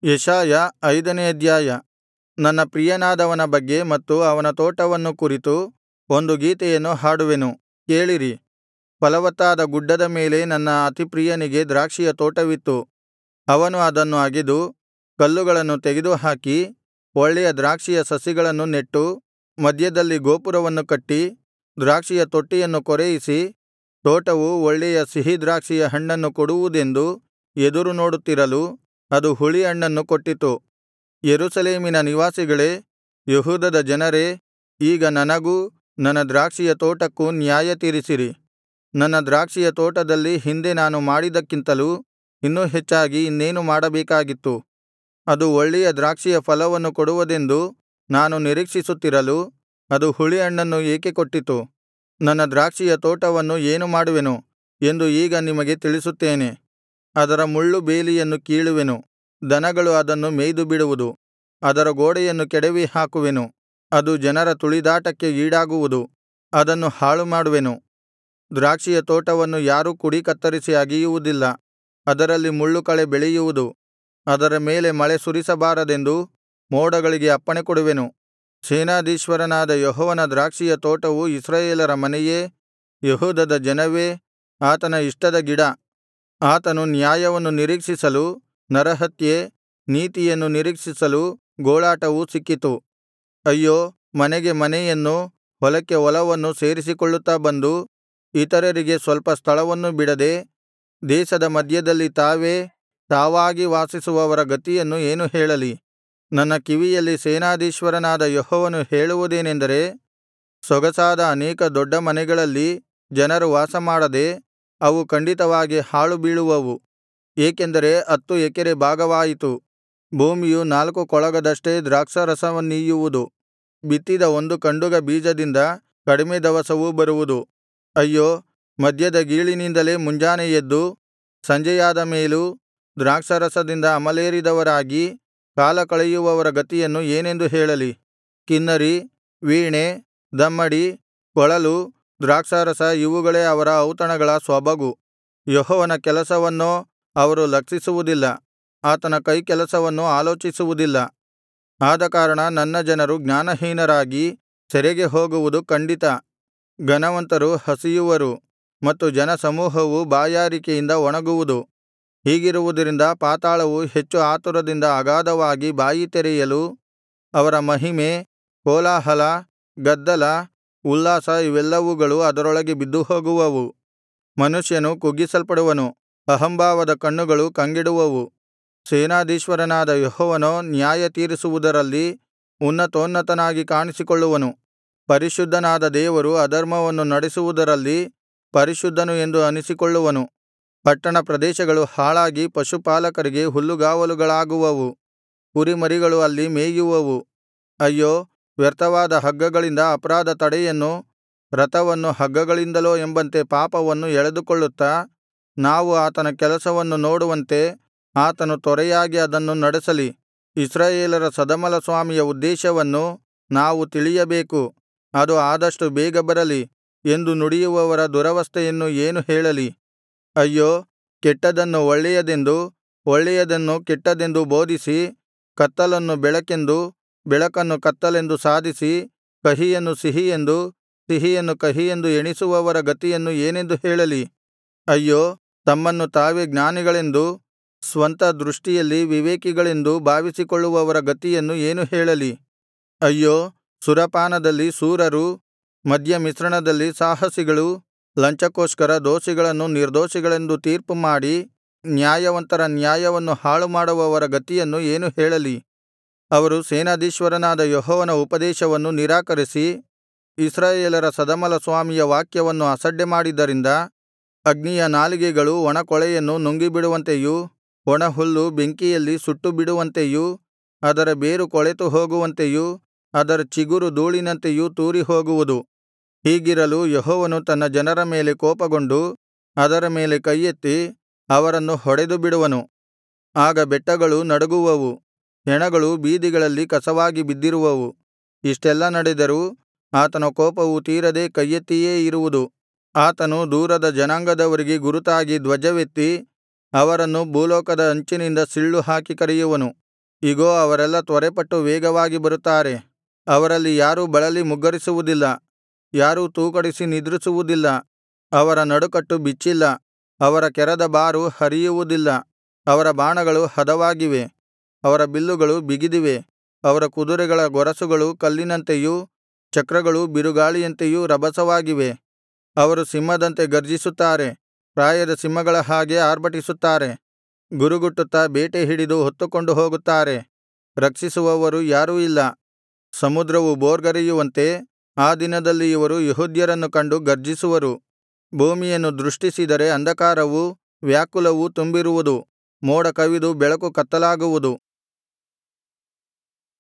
ಯೆಶಾಯ ಐದನೇ ಅಧ್ಯಾಯ ನನ್ನ ಪ್ರಿಯನಾದವನ ಬಗ್ಗೆ ಮತ್ತು ಅವನ ತೋಟವನ್ನು ಕುರಿತು ಒಂದು ಗೀತೆಯನ್ನು ಹಾಡುವೆನು ಕೇಳಿರಿ ಫಲವತ್ತಾದ ಗುಡ್ಡದ ಮೇಲೆ ನನ್ನ ಅತಿಪ್ರಿಯನಿಗೆ ದ್ರಾಕ್ಷಿಯ ತೋಟವಿತ್ತು ಅವನು ಅದನ್ನು ಅಗೆದು ಕಲ್ಲುಗಳನ್ನು ತೆಗೆದುಹಾಕಿ ಒಳ್ಳೆಯ ದ್ರಾಕ್ಷಿಯ ಸಸಿಗಳನ್ನು ನೆಟ್ಟು ಮಧ್ಯದಲ್ಲಿ ಗೋಪುರವನ್ನು ಕಟ್ಟಿ ದ್ರಾಕ್ಷಿಯ ತೊಟ್ಟಿಯನ್ನು ಕೊರೆಯಿಸಿ ತೋಟವು ಒಳ್ಳೆಯ ಸಿಹಿ ದ್ರಾಕ್ಷಿಯ ಹಣ್ಣನ್ನು ಕೊಡುವುದೆಂದು ಎದುರು ನೋಡುತ್ತಿರಲು ಅದು ಹುಳಿ ಹಣ್ಣನ್ನು ಕೊಟ್ಟಿತು ಯೆರೂಸಲೇಮಿನ ನಿವಾಸಿಗಳೇ ಯೆಹೂದದ ಜನರೇ ಈಗ ನನಗೂ ನನ್ನ ದ್ರಾಕ್ಷಿಯ ತೋಟಕ್ಕೂ ನ್ಯಾಯತೀರಿಸಿರಿ ನನ್ನ ದ್ರಾಕ್ಷಿಯ ತೋಟದಲ್ಲಿ ಹಿಂದೆ ನಾನು ಮಾಡಿದ್ದಕ್ಕಿಂತಲೂ ಇನ್ನೂ ಹೆಚ್ಚಾಗಿ ಇನ್ನೇನು ಮಾಡಬೇಕಾಗಿತ್ತು ಅದು ಒಳ್ಳೆಯ ದ್ರಾಕ್ಷಿಯ ಫಲವನ್ನು ಕೊಡುವುದೆಂದು ನಾನು ನಿರೀಕ್ಷಿಸುತ್ತಿರಲು ಅದು ಹುಳಿಹಣ್ಣನ್ನು ಏಕೆ ಕೊಟ್ಟಿತು ನನ್ನ ದ್ರಾಕ್ಷಿಯ ತೋಟವನ್ನು ಏನು ಮಾಡುವೆನು ಎಂದು ಈಗ ನಿಮಗೆ ತಿಳಿಸುತ್ತೇನೆ ಅದರ ಮುಳ್ಳು ಬೇಲಿಯನ್ನು ಕೀಳುವೆನು ದನಗಳು ಅದನ್ನು ಮೇಯ್ದುಬಿಡುವುದು ಅದರ ಗೋಡೆಯನ್ನು ಕೆಡವಿ ಹಾಕುವೆನು ಅದು ಜನರ ತುಳಿದಾಟಕ್ಕೆ ಈಡಾಗುವುದು ಅದನ್ನು ಹಾಳುಮಾಡುವೆನು ದ್ರಾಕ್ಷಿಯ ತೋಟವನ್ನು ಯಾರೂ ಕುಡಿ ಕತ್ತರಿಸಿ ಅಗೆಯುವುದಿಲ್ಲ ಅದರಲ್ಲಿ ಮುಳ್ಳುಕಳೆ ಬೆಳೆಯುವುದು ಅದರ ಮೇಲೆ ಮಳೆ ಸುರಿಸಬಾರದೆಂದು ಮೋಡಗಳಿಗೆ ಅಪ್ಪಣೆಕೊಡುವೆನು ಸೇನಾಧೀಶ್ವರನಾದ ಯೆಹೋವನ ದ್ರಾಕ್ಷಿಯ ತೋಟವು ಇಸ್ರಾಯೇಲರ ಮನೆಯೇ ಯೆಹೂದದ ಜನವೇ ಆತನ ಇಷ್ಟದ ಗಿಡ ಆತನು ನ್ಯಾಯವನ್ನು ನಿರೀಕ್ಷಿಸಲು ನರಹತ್ಯೆ ನೀತಿಯನ್ನು ನಿರೀಕ್ಷಿಸಲು ಗೋಳಾಟವು ಸಿಕ್ಕಿತು ಅಯ್ಯೋ ಮನೆಗೆ ಮನೆಯನ್ನೂ ಹೊಲಕ್ಕೆ ಹೊಲವನ್ನು ಸೇರಿಸಿಕೊಳ್ಳುತ್ತಾ ಬಂದು ಇತರರಿಗೆ ಸ್ವಲ್ಪ ಸ್ಥಳವನ್ನೂ ಬಿಡದೆ ದೇಶದ ಮಧ್ಯದಲ್ಲಿ ತಾವೇ ತಾವಾಗಿ ವಾಸಿಸುವವರ ಗತಿಯನ್ನು ಏನು ಹೇಳಲಿ ನನ್ನ ಕಿವಿಯಲ್ಲಿ ಸೇನಾಧೀಶ್ವರನಾದ ಯೆಹೋವನು ಹೇಳುವುದೇನೆಂದರೆ ಸೊಗಸಾದ ಅನೇಕ ದೊಡ್ಡ ಮನೆಗಳಲ್ಲಿ ಜನರು ವಾಸಮಾಡದೆ ಅವು ಖಂಡಿತವಾಗಿ ಹಾಳುಬೀಳುವವು ಏಕೆಂದರೆ ಹತ್ತು ಎಕರೆ ಭಾಗವಾಯಿತು ಭೂಮಿಯು ನಾಲ್ಕು ಕೊಳಗದಷ್ಟೇ ದ್ರಾಕ್ಷಾರಸವನ್ನೀಯುವುದು ಬಿತ್ತಿದ ಒಂದು ಕಂಡುಗ ಬೀಜದಿಂದ ಕಡಿಮೆ ದವಸವೂ ಬರುವುದು ಅಯ್ಯೋ ಮದ್ಯದ ಗೀಳಿನಿಂದಲೇ ಮುಂಜಾನೆ ಎದ್ದು ಸಂಜೆಯಾದ ಮೇಲೂ ದ್ರಾಕ್ಷಾರಸದಿಂದ ಅಮಲೇರಿದವರಾಗಿ ಕಾಲ ಕಳೆಯುವವರ ಗತಿಯನ್ನು ಏನೆಂದು ಹೇಳಲಿ ಕಿನ್ನರಿ ವೀಣೆ ದಮ್ಮಡಿ ಕೊಳಲು ದ್ರಾಕ್ಷಾರಸ ಇವುಗಳೇ ಅವರ ಔತಣಗಳ ಸೊಬಗು ಯೆಹೋವನ ಕೆಲಸವನ್ನೋ ಅವರು ಲಕ್ಷಿಸುವುದಿಲ್ಲ ಆತನ ಕೈಕೆಲಸವನ್ನು ಆಲೋಚಿಸುವುದಿಲ್ಲ ಆದಕಾರಣ ನನ್ನ ಜನರು ಜ್ಞಾನಹೀನರಾಗಿ ಸೆರೆಗೆ ಹೋಗುವುದು ಖಂಡಿತ ಘನವಂತರು ಹಸಿಯುವರು ಮತ್ತು ಜನಸಮೂಹವು ಬಾಯಾರಿಕೆಯಿಂದ ಒಣಗುವುದು ಹೀಗಿರುವುದರಿಂದ ಪಾತಾಳವು ಹೆಚ್ಚು ಆತುರದಿಂದ ಅಗಾಧವಾಗಿ ಬಾಯಿ ತೆರೆಯಲು ಅವರ ಮಹಿಮೆ ಕೋಲಾಹಲ ಗದ್ದಲ ಉಲ್ಲಾಸ ಇವೆಲ್ಲವುಗಳು ಅದರೊಳಗೆ ಬಿದ್ದುಹೋಗುವವು ಮನುಷ್ಯನು ಕುಗ್ಗಿಸಲ್ಪಡುವನು ಅಹಂಭಾವದ ಕಣ್ಣುಗಳು ಕಂಗೆಡುವವು ಸೇನಾಧೀಶ್ವರನಾದ ಯೆಹೋವನೋ ನ್ಯಾಯತೀರಿಸುವುದರಲ್ಲಿ ಉನ್ನತೋನ್ನತನಾಗಿ ಕಾಣಿಸಿಕೊಳ್ಳುವನು ಪರಿಶುದ್ಧನಾದ ದೇವರು ಅಧರ್ಮವನ್ನು ನಡೆಸುವುದರಲ್ಲಿ ಪರಿಶುದ್ಧನು ಎಂದು ಅನಿಸಿಕೊಳ್ಳುವನು ಪಟ್ಟಣ ಪ್ರದೇಶಗಳು ಹಾಳಾಗಿ ಪಶುಪಾಲಕರಿಗೆ ಹುಲ್ಲುಗಾವಲುಗಳಾಗುವವು ಕುರಿಮರಿಗಳು ಅಲ್ಲಿ ಮೇಯುವವು ಅಯ್ಯೋ ವ್ಯರ್ಥವಾದ ಹಗ್ಗಗಳಿಂದ ಅಪರಾಧ ತಡೆಯನ್ನು ರಥವನ್ನು ಹಗ್ಗಗಳಿಂದಲೋ ಎಂಬಂತೆ ಪಾಪವನ್ನು ಎಳೆದುಕೊಳ್ಳುತ್ತಾ ನಾವು ಆತನ ಕೆಲಸವನ್ನು ನೋಡುವಂತೆ ಆತನು ತ್ವರೆಯಾಗಿ ಅದನ್ನು ನಡೆಸಲಿ ಇಸ್ರಾಯೇಲರ ಸದಮಲಸ್ವಾಮಿಯ ಉದ್ದೇಶವನ್ನು ನಾವು ತಿಳಿಯಬೇಕು ಅದು ಆದಷ್ಟು ಬೇಗ ಬರಲಿ ಎಂದು ನುಡಿಯುವವರ ದುರವಸ್ಥೆಯನ್ನು ಏನು ಹೇಳಲಿ ಅಯ್ಯೋ ಕೆಟ್ಟದ್ದನ್ನು ಒಳ್ಳೆಯದೆಂದು ಒಳ್ಳೆಯದನ್ನು ಕೆಟ್ಟದೆಂದು ಬೋಧಿಸಿ ಕತ್ತಲನ್ನು ಬೆಳಕೆಂದು ಬೆಳಕನ್ನು ಕತ್ತಲೆಂದು ಸಾಧಿಸಿ ಕಹಿಯನ್ನು ಸಿಹಿಯೆಂದು ಸಿಹಿಯನ್ನು ಕಹಿಯೆಂದು ಎಣಿಸುವವರ ಗತಿಯನ್ನು ಏನೆಂದು ಹೇಳಲಿ ಅಯ್ಯೋ ತಮ್ಮನ್ನು ತಾವೇ ಜ್ಞಾನಿಗಳೆಂದು ಸ್ವಂತ ದೃಷ್ಟಿಯಲ್ಲಿ ವಿವೇಕಿಗಳೆಂದು ಭಾವಿಸಿಕೊಳ್ಳುವವರ ಗತಿಯನ್ನು ಏನು ಹೇಳಲಿ ಅಯ್ಯೋ ಸುರಪಾನದಲ್ಲಿ ಶೂರರು ಮದ್ಯಮಿಶ್ರಣದಲ್ಲಿ ಸಾಹಸಿಗಳು ಲಂಚಕ್ಕೋಸ್ಕರ ದೋಷಿಗಳನ್ನು ನಿರ್ದೋಷಿಗಳೆಂದು ತೀರ್ಪುಮಾಡಿ ನ್ಯಾಯವಂತರ ನ್ಯಾಯವನ್ನು ಹಾಳುಮಾಡುವವರ ಗತಿಯನ್ನು ಏನು ಹೇಳಲಿ ಅವರು ಸೇನಾಧೀಶ್ವರನಾದ ಯೆಹೋವನ ಉಪದೇಶವನ್ನು ನಿರಾಕರಿಸಿ ಇಸ್ರಾಯೇಲರ ಸದಮಲಸ್ವಾಮಿಯ ವಾಕ್ಯವನ್ನು ಅಸಡ್ಡೆಮಾಡಿದ್ದರಿಂದ ಅಗ್ನಿಯ ನಾಲಿಗೆಗಳು ಒಣಕೊಳೆಯನ್ನು ನುಂಗಿಬಿಡುವಂತೆಯೂ ಒಣಹುಲ್ಲು ಬೆಂಕಿಯಲ್ಲಿ ಸುಟ್ಟುಬಿಡುವಂತೆಯೂ ಅದರ ಬೇರು ಕೊಳೆತು ಹೋಗುವಂತೆಯೂ ಅದರ ಚಿಗುರು ಧೂಳಿನಂತೆಯೂ ತೂರಿಹೋಗುವುದು ಹೀಗಿರಲು ಯೆಹೋವನು ತನ್ನ ಜನರ ಮೇಲೆ ಕೋಪಗೊಂಡು ಅದರ ಮೇಲೆ ಕೈಯೆತ್ತಿ ಅವರನ್ನು ಹೊಡೆದುಬಿಡುವನು ಆಗ ಬೆಟ್ಟಗಳು ನಡುಗುವವು ಹೆಣಗಳು ಬೀದಿಗಳಲ್ಲಿ ಕಸವಾಗಿ ಬಿದ್ದಿರುವವು ಇಷ್ಟೆಲ್ಲಾ ನಡೆದರೂ ಆತನ ಕೋಪವು ತೀರದೆ ಕೈಯೆತ್ತಿಯೇ ಇರುವುದು ಆತನು ದೂರದ ಜನಾಂಗದವರಿಗೆ ಗುರುತಾಗಿ ಧ್ವಜವೆತ್ತಿ ಅವರನ್ನು ಭೂಲೋಕದ ಅಂಚಿನಿಂದ ಸಿಳ್ಳು ಹಾಕಿ ಕರೆಯುವನು ಇಗೋ ಅವರೆಲ್ಲಾ ತ್ವರೆಪಟ್ಟು ವೇಗವಾಗಿ ಬರುತ್ತಾರೆ ಅವರಲ್ಲಿ ಯಾರೂ ಬಳಲಿ ಮುಗ್ಗರಿಸುವುದಿಲ್ಲ ಯಾರೂ ತೂಕಡಿಸಿ ನಿದ್ರಿಸುವುದಿಲ್ಲ ಅವರ ನಡುಕಟ್ಟು ಬಿಚ್ಚಿಲ್ಲ ಅವರ ಕೆರದ ಬಾರು ಹರಿಯುವುದಿಲ್ಲ ಅವರ ಬಾಣಗಳು ಹದವಾಗಿವೆ ಅವರ ಬಿಲ್ಲುಗಳು ಬಿಗಿದಿವೆ ಅವರ ಕುದುರೆಗಳ ಗೊರಸುಗಳು ಕಲ್ಲಿನಂತೆಯೂ ಚಕ್ರಗಳು ಬಿರುಗಾಳಿಯಂತೆಯೂ ರಭಸವಾಗಿವೆ ಅವರು ಸಿಂಹದಂತೆ ಗರ್ಜಿಸುತ್ತಾರೆ ಪ್ರಾಯದ ಸಿಂಹಗಳ ಹಾಗೆ ಆರ್ಭಟಿಸುತ್ತಾರೆ ಗುರುಗುಟ್ಟುತ್ತಾ ಬೇಟೆ ಹಿಡಿದು ಹೊತ್ತುಕೊಂಡು ಹೋಗುತ್ತಾರೆ ರಕ್ಷಿಸುವವರು ಯಾರೂ ಇಲ್ಲ ಸಮುದ್ರವು ಭೋರ್ಗರೆಯುವಂತೆ ಆ ದಿನದಲ್ಲಿ ಇವರು ಯೆಹೂದ್ಯರನ್ನು ಕಂಡು ಗರ್ಜಿಸುವರು ಭೂಮಿಯನ್ನು ದೃಷ್ಟಿಸಿದರೆ ಅಂಧಕಾರವೂ ವ್ಯಾಕುಲವೂ ತುಂಬಿರುವುದು ಮೋಡ ಕವಿದು ಬೆಳಕು ಕತ್ತಲಾಗುವುದು